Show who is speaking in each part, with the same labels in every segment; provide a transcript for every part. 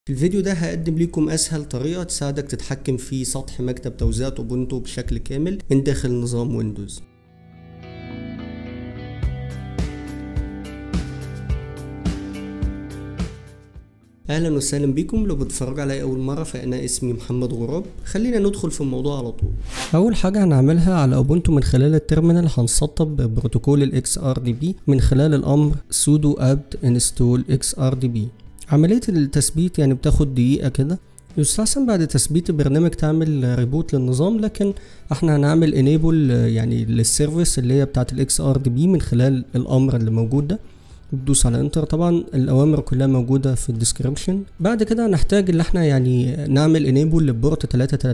Speaker 1: في الفيديو ده هقدم لكم اسهل طريقة تساعدك تتحكم في سطح مكتب توزيعات اوبونتو بشكل كامل من داخل نظام ويندوز اهلا وسهلا بكم لو بتتفرجوا عليا اول مره فانا اسمي محمد غراب خلينا ندخل في الموضوع على طول اول حاجه هنعملها على اوبونتو من خلال التيرمينال هنسطب بروتوكول الاكس ار دي بي من خلال الامر sudo apt install xrdb عمليه التثبيت يعني بتاخد دقيقه كده يستحسن بعد تثبيت البرنامج تعمل ريبوت للنظام لكن احنا هنعمل انيبل يعني للسيرفيس اللي هي بتاعت الاكس ار دي بي من خلال الامر اللي موجود ده بتدوس على انتر طبعا الاوامر كلها موجوده في الديسكريبشن بعد كده هنحتاج ان احنا يعني نعمل انيبل للبورت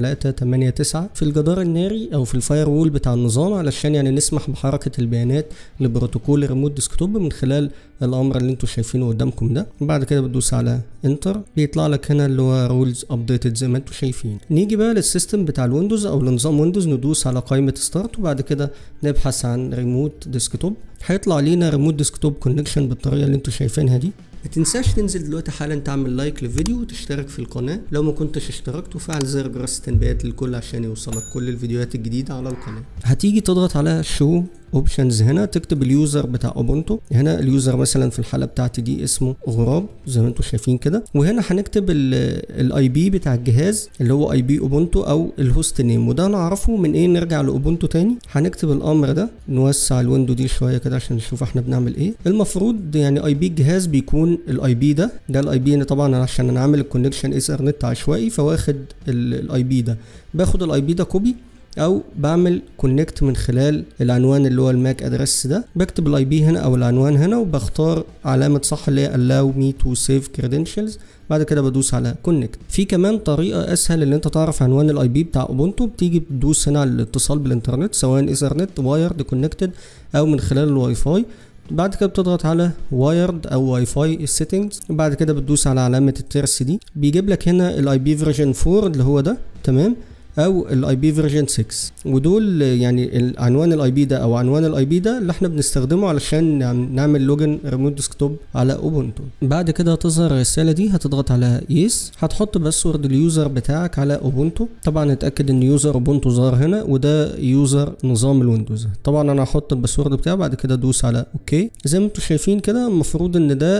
Speaker 1: 3389 في الجدار الناري او في الفاير وول بتاع النظام علشان يعني نسمح بحركه البيانات لبروتوكول الريموت ديسكتوب من خلال الامر اللي انتم شايفينه قدامكم ده بعد كده بتدوس على انتر بيطلع لك هنا اللي هو رولز ابديتد زي ما انتم شايفين نيجي بقى للسيستم بتاع الويندوز او لنظام ويندوز ندوس على قائمه ستارت وبعد كده نبحث عن ريموت ديسكتوب هيطلع لينا ريموت ديسكتوب كونكشن بالطريقه اللي انتم شايفينها دي ما تنساش تنزل دلوقتي حالا تعمل لايك للفيديو وتشترك في القناه لو ما كنتش اشتركت وفعل زر جرس التنبيهات للكل عشان يوصلك كل الفيديوهات الجديده على القناه هتيجي تضغط على شو اوبشنز هنا تكتب اليوزر بتاع اوبونتو هنا اليوزر مثلا في الحاله بتاعتي دي اسمه غراب زي ما انتم شايفين كده وهنا هنكتب الاي بي بتاع الجهاز اللي هو اي بي اوبونتو او الهوست نيم وده نعرفه من ايه نرجع لاوبونتو تاني هنكتب الامر ده نوسع الويندو دي شويه كده عشان نشوف احنا بنعمل ايه المفروض يعني اي بي الجهاز بيكون الاي بي ده ده الاي بي طبعا عشان انا عامل الكونكشن ايثرنت عشوائي فواخد الاي بي ده باخد الاي بي ده كوبي او بعمل كونكت من خلال العنوان اللي هو الماك ادرس ده بكتب الاي بي هنا او العنوان هنا وبختار علامه صح اللي هي allow me to save credentials بعد كده بدوس على كونكت في كمان طريقه اسهل ان انت تعرف عنوان الاي بي بتاع اوبونتو بتيجي بتدوس هنا على الاتصال بالانترنت سواء ايثرنت وايرد كونكتد او من خلال الواي فاي بعد كده بتضغط على وايرد او واي فاي سيتنجز بعد كده بتدوس على علامه الترس دي بيجيب لك هنا الاي بي فيرجن 4 اللي هو ده تمام او الاي بي فيرجن 6 ودول يعني عنوان الاي بي ده او عنوان الاي بي ده اللي احنا بنستخدمه علشان نعمل لوجن ريموت ديسكتوب على اوبونتو بعد كده هتظهر الرساله دي هتضغط على يس هتحط باسورد اليوزر بتاعك على اوبونتو طبعا اتاكد ان يوزر اوبونتو ظهر هنا وده يوزر نظام الويندوز طبعا انا هحط الباسورد بتاعي بعد كده ادوس على اوكي زي ما انتم شايفين كده المفروض ان ده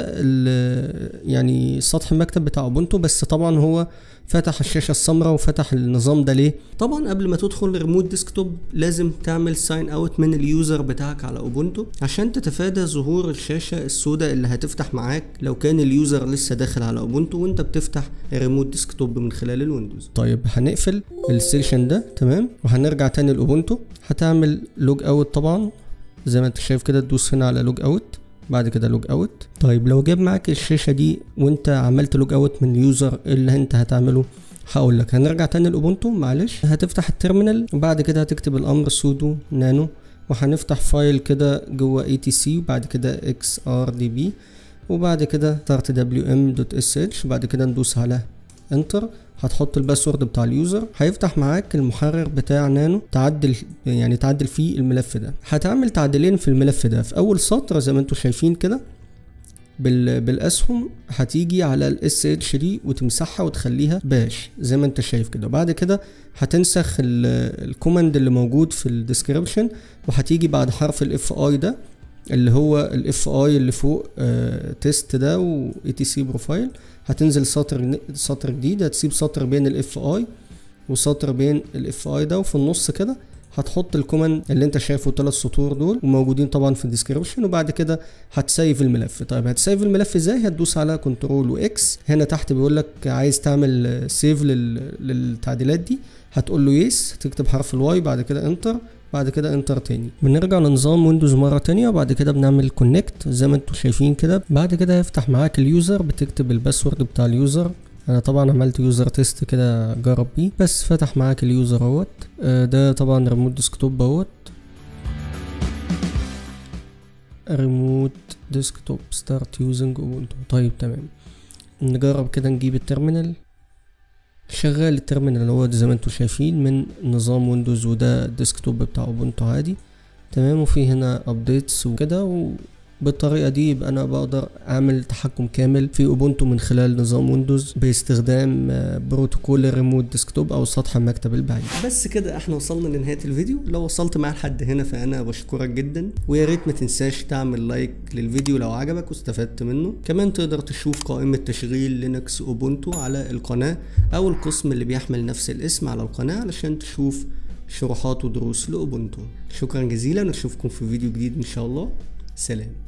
Speaker 1: يعني سطح المكتب بتاع اوبونتو بس طبعا هو فتح الشاشه السمراء وفتح النظام ده ليه طبعا قبل ما تدخل ريموت ديسكتوب لازم تعمل ساين اوت من اليوزر بتاعك على اوبونتو عشان تتفادى ظهور الشاشه السوداء اللي هتفتح معاك لو كان اليوزر لسه داخل على اوبونتو وانت بتفتح ريموت ديسكتوب من خلال الويندوز طيب هنقفل السيشن ده تمام وهنرجع تاني لاوبونتو هتعمل لوج اوت طبعا زي ما انت شايف كده تدوس هنا على لوج اوت بعد كده لوج اوت طيب لو جاب معاك الشاشه دي وانت عملت لوج اوت من اليوزر اللي انت هتعمله هقول لك هنرجع تاني لاوبونتو معلش هتفتح التيرمينال وبعد كده هتكتب الامر سودو نانو وهنفتح فايل كده جوه اي تي سي وبعد كده اكس ار دي بي وبعد كده start wm.sh وبعد كده ندوس على انتر هتحط الباسورد بتاع اليوزر هيفتح معاك المحرر بتاع نانو تعدل يعني تعدل فيه الملف ده هتعمل تعديلين في الملف ده في اول سطر زي ما انتم شايفين كده بال بالاسهم هتيجي على الاس اتش دي وتمسحها وتخليها باش زي ما انت شايف كده وبعد كده هتنسخ الكوماند اللي موجود في الديسكريبشن وهتيجي بعد حرف الاف اي ده اللي هو الاف اي اللي فوق آه تيست ده و اي تي سي بروفايل هتنزل سطر سطر جديد هتسيب سطر بين الاف اي وسطر بين الاف اي ده وفي النص كده هتحط الكوماند اللي انت شايفه ثلاث سطور دول وموجودين طبعا في الديسكربشن وبعد كده هتسيف الملف طيب هتسيف الملف ازاي هتدوس على كنترول واكس هنا تحت بيقول لك عايز تعمل سيف للتعديلات دي هتقول له يس هتكتب حرف الواي بعد كده انتر بعد كده انتر تاني بنرجع لنظام ويندوز مرة تانية وبعد كده بنعمل كونكت زي ما انتم شايفين كده بعد كده هيفتح معاك اليوزر بتكتب الباسورد بتاع اليوزر انا طبعا عملت يوزر تيست كده جرب بيه بس فتح معاك اليوزر اهوت ده طبعا ريموت ديسكتوب اهوت ريموت ديسكتوب ستارت يوزنج اوبونتو طيب تمام نجرب كده نجيب التيرمينال شغال التيرمينال اللي هو زي ما انتم شايفين من نظام ويندوز وده الديسكتوب بتاع اوبونتو عادي تمام وفي هنا ابديتس وكده بالطريقة دي يبقى أنا بقدر أعمل تحكم كامل في أوبونتو من خلال نظام ويندوز باستخدام آه، بروتوكول الريموت ديسكتوب أو سطح المكتب البعيد بس كده احنا وصلنا لنهاية الفيديو لو وصلت معايا لحد هنا فأنا بشكرك جدا ويا ريت ما تنساش تعمل لايك للفيديو لو عجبك واستفدت منه كمان تقدر تشوف قائمة تشغيل لينكس أوبونتو على القناة أو القسم اللي بيحمل نفس الاسم على القناة علشان تشوف شروحات ودروس لأوبونتو شكرا جزيلا نشوفكم في فيديو جديد إن شاء الله سلام